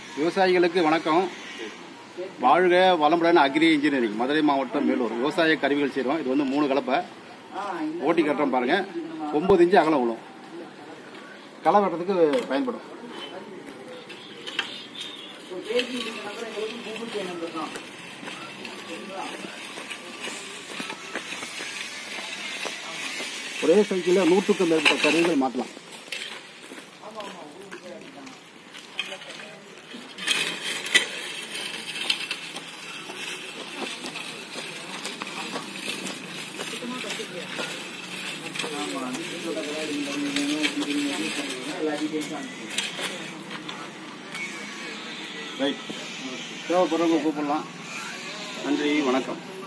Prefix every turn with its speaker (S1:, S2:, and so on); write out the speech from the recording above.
S1: விவசாயிகளுக்கு வணக்கம் வாழ்க வளமுடன் அக்ரி இன்ஜினியரிங் மதுரை மாவட்டம் மேலூர் விவசாய கருவிகள் செய்கிறோம் இது வந்து மூணு கலப்பை ஓட்டி கட்டுறோம் பாருங்க ஒன்பது இன்ச்சு அகலம் விழும் களை வெட்டுறதுக்கு பயன்படும் ஒரே சைக்கிளில் நூற்றுக்கும் மேற்பட்ட கருவிகள் மாட்டலாம் ரைட் தேவைப்படுறவங்க கூப்பிடலாம் நன்றி வணக்கம்